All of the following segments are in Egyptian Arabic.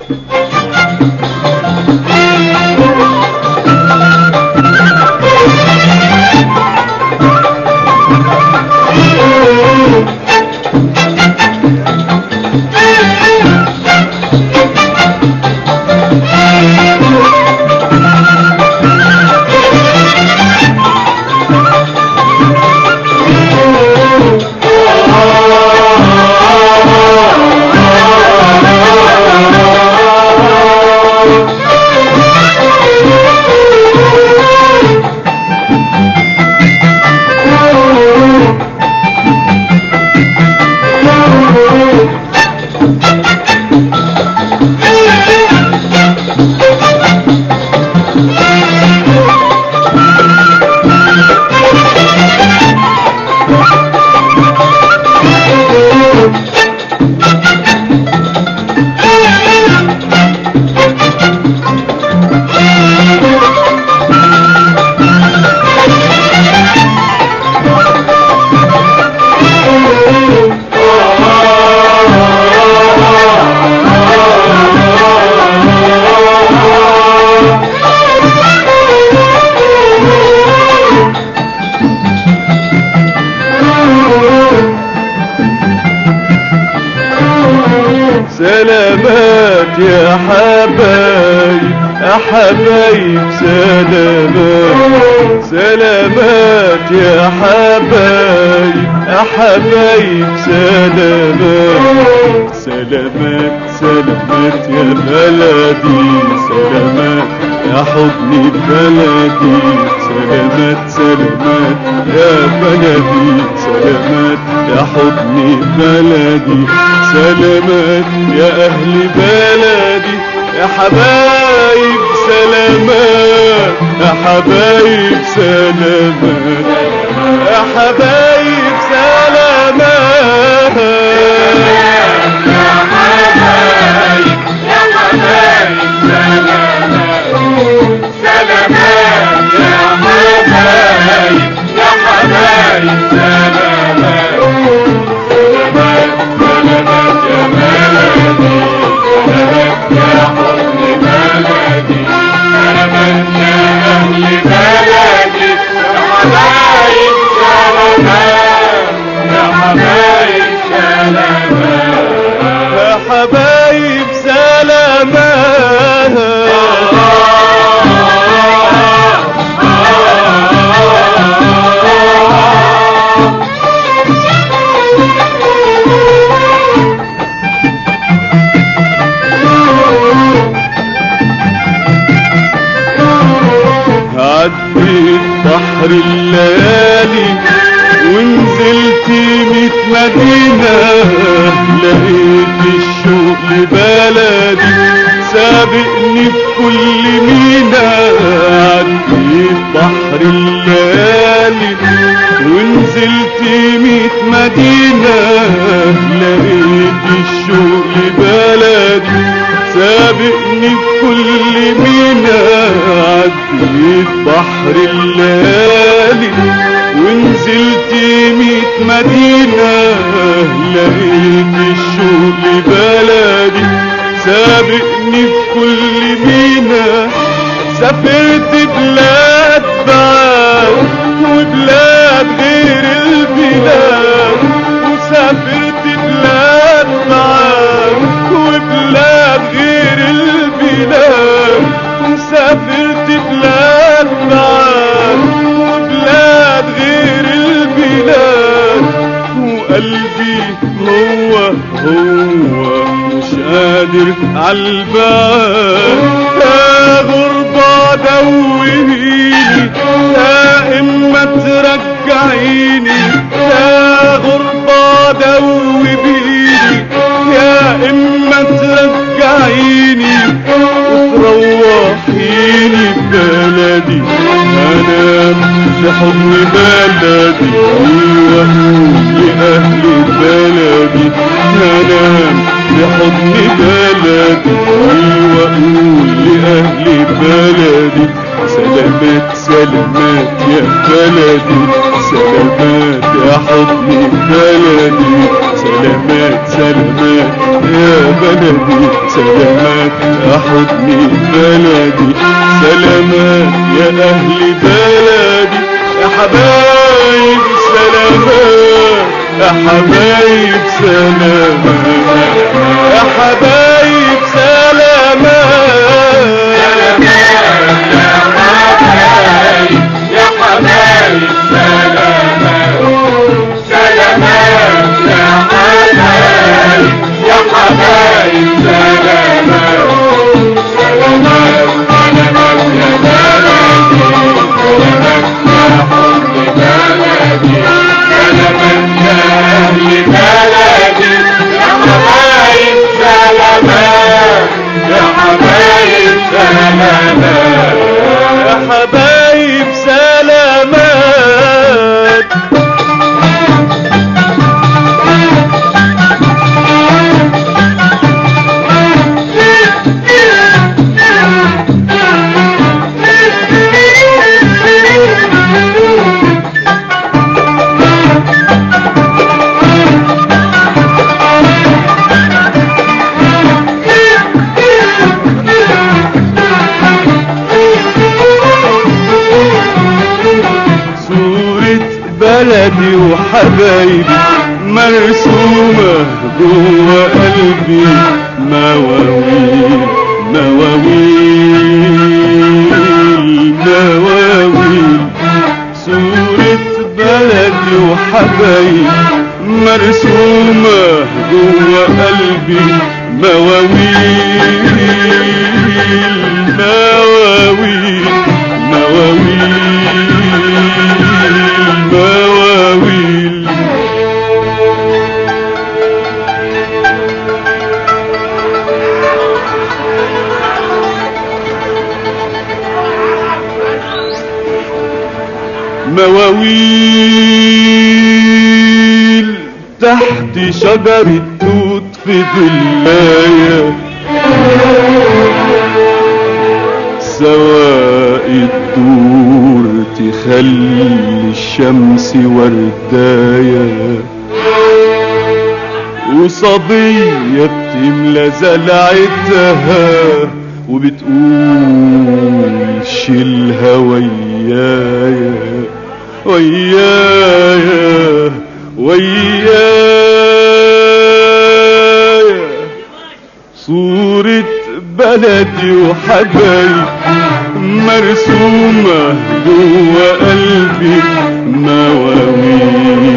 سلامات يا حبايب يا حبايب سلامات سلامات يا حبايب يا حبايب سلامات سلامات سلامات يا بلدي سلامات يا حضني بلدي سلامات سلامات يا بلدي سلامات يا حضني بلدي سلامات يا أهل بلدي يا حبايب سلامات يا حبايب سلامات يا حبايب سلامات يا حبايب يا حبايب سلامات سلامات يا حبايب يا حبايب سلامات سلامات سلامات يا بلدي سلامات يا حضن بلدي سلامات يا أهل بلدي يا حبايب سلامات يا حبايب سلامات يا حبايب سلامات عديت بحر الليالي ونزلت ميت مدينة لقيت الشوق لبلدي سابقني في كل مينا عديت بحر الليالي ونزلت ميت مدينة لقيت الشوق لبلدي سابقني في كل مينا عديت بحر الليالي ونزلت ميت مدينة لقيت الشوق لبلدي سابقني في كل مينا سافرت بلاد بعاد وبلاد غير البلاد وسافرت بلاد بعاد وبلاد غير البلاد وسافرت بلاد بعاد وبلاد غير البلاد وقلبي هو هو مش قادر عالبال يا غربة دوبيني يا إما ترجعيني يا غربة دوبيني يا إما ترجعيني وتروحيني بلدي أنام في حضن بلدي وأقول لأهل بلدي أنام في حضن بلدي وأقول لأهل بلدي سلامات سلامات يا بلدي سلامات يا حضن بلدي سلامات سلامات يا بلدي سلامات يا حضن بلدي سلامات يا أهل بلدي يا حبايب سلامات يا حبايب سلامات يا حبايب سلامات يا حبايب سلامات سلامات يا حبايب يا حبايب سلامات سلامات سلامات يا بلدي سلامات يا حب بلدي سلامات يا أهل بلدي يا حبايب سلامات يا حبايب سلامات يا حبايب سلامات صورة بلدي وحبايبي مرسومة جوا قلبي مواويل مواويل مواويل صورة بلدي وحبايبي مرسومة جوا قلبي مواويل مواويل مواويل مواويل مواويل تحت شجرة توت في ظلايا سواء الدور تخلي الشمس وردايا وصبية بتملى زلعتها وبتقول شيلها ويايا ويايا ويايا صورة بلدي وحبايب مرسومة جوا قلبي مواويل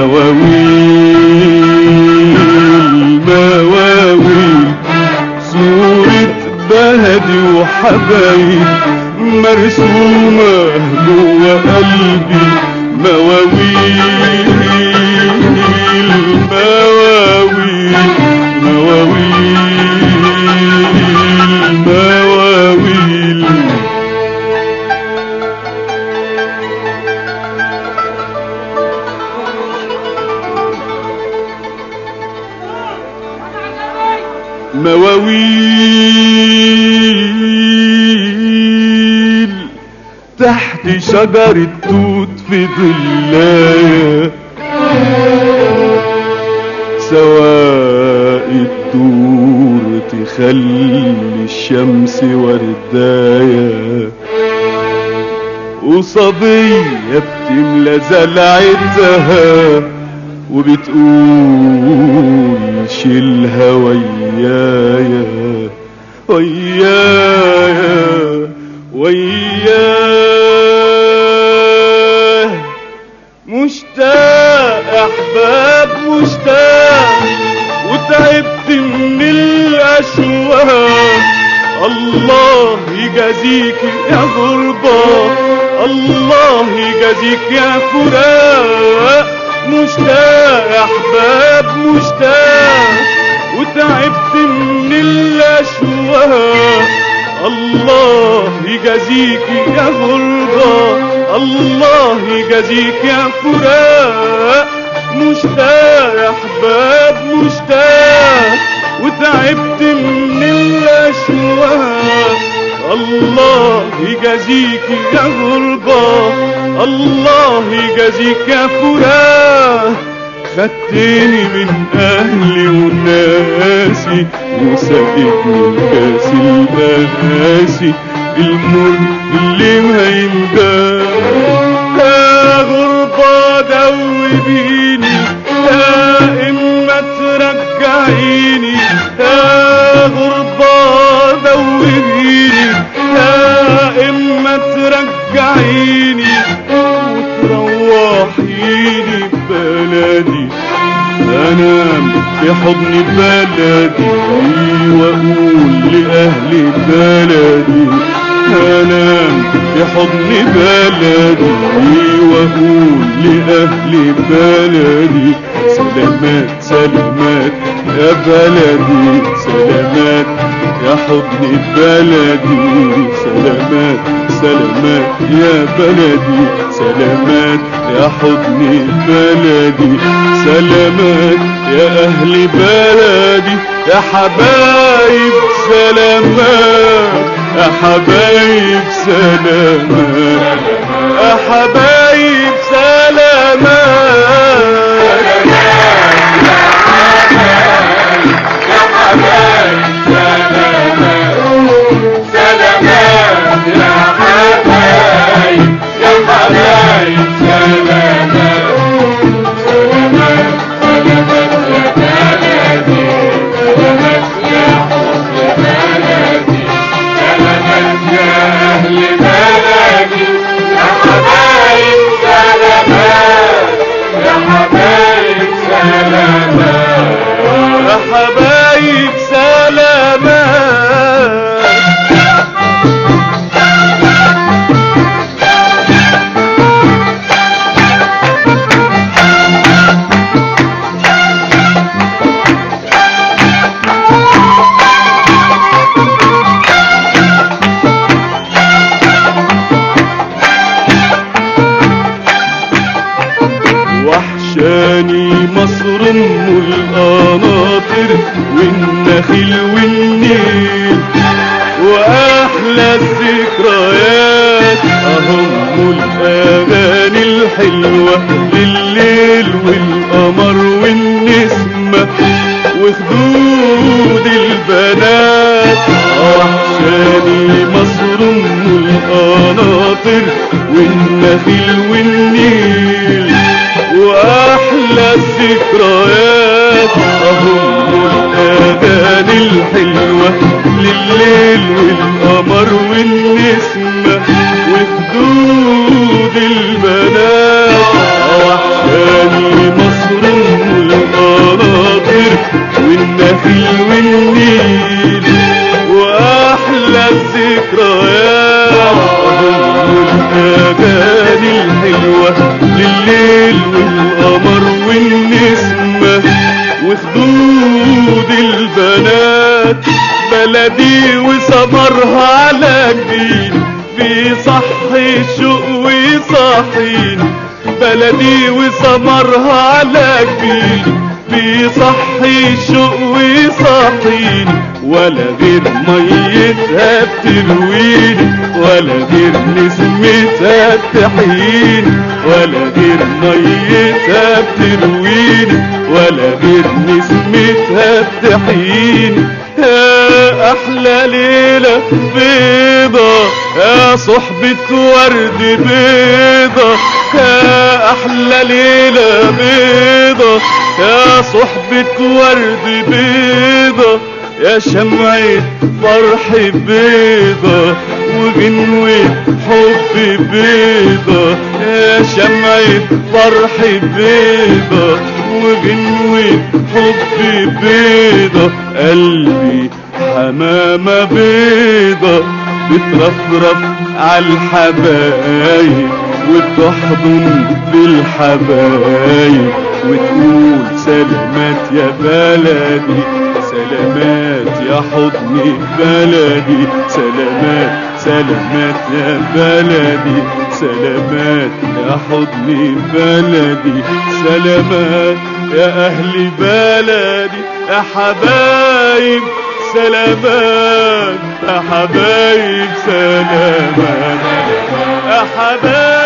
مواويل مواويل صورة بلدي وحبايب مرسومة جوا قلبي مواويل مواويل مواويل مواويل مواويل تحت شجرة توت في ظلايا سواء الدور تخلي الشمس وردايا وصبية بتملى زلعتها وبتقول شيلها ويايا ويايا ويايا مشتاق احباب مشتاق وتعبت من الاشواق الله يجازيك يا غربة الله يجازيك يا فراق مشتاق احباب مشتاق وتعبت من الاشواق الله يجازيك يا غربة الله يجازيك يا فراق مشتاق يا احباب مشتاق وتعبت من الاشواق الله يجازيك يا غربة الله يجازيك يا فراق خدتني من اهلي وناسي وسقتني الكاس القاسي المر اللي ما ينداس يا غربة دوبيني يا إما ترجعيني يا غربة دوبيني يا إما ترجعيني وتروحيني بلدي انام في حضن بلدي واقول لاهل بلدي انام في حضن بلدي واقول لاهل بلدي سلامات سلامات يا بلدي سلامات يا حضن بلدي سلامات سلامات يا بلدي سلامات يا حضن بلدي سلامات يا أهل بلدي يا حبايب سلامات يا حبايب سلامات يا حبايب سلامات يا حبايب سلامات سلامات يا حبايب يا حبايب سلامات سلامات سلامات يا بلدي سلامات يا حب بلدي سلامات يا أهل بلدي يا حبايب سلامات يا حبايب سلامات يا حبايب سلامات وحشاني مصر ام القناطر والنخيل والنيل واحلى الذكريات اهم الاغاني الحلوه لليل والقمر والنسمه وخدود البنات وحشاني مصر ام القناطر والنخيل والنيل واحلى الذكريات اهم الاغاني الحلوه لليل والقمر والنسمه وخدود البنات وحشاني مصر ام القناطر والنخيل والنيل واحلى الذكريات اهم الاغاني الحلوه لليل والقمر والنسمه وخدود البنات بلدي وسمرها على جبين بيصحي الشوق ويصحيني بلدي وسمرها على جبين بيصحي الشوق ويصحيني ولا غير ميتها بترويني ولا غير نسمتها بتحييني ولا غير ميتها بترويني ولا غير نسمتها بتحييني يا احلى ليلة بيضة يا صحبة ورد بيضة يا احلى ليلة بيضة يا صحبة ورد بيضة يا شمعة فرح بيضة وغنوة حب بيضة يا شمعة فرح بيضة وغنوة حب بيضة قلبي حمامة بيضة بترفرف عالحبايب وتحضن بالحبايب وتقول سلامات يا بلدي سلامات يا حضن بلدي سلامات سلامات يا بلدي سلامات يا حضن بلدي سلامات يا أهل بلدي يا حبايب سلامات يا حبايب سلامات يا حبايب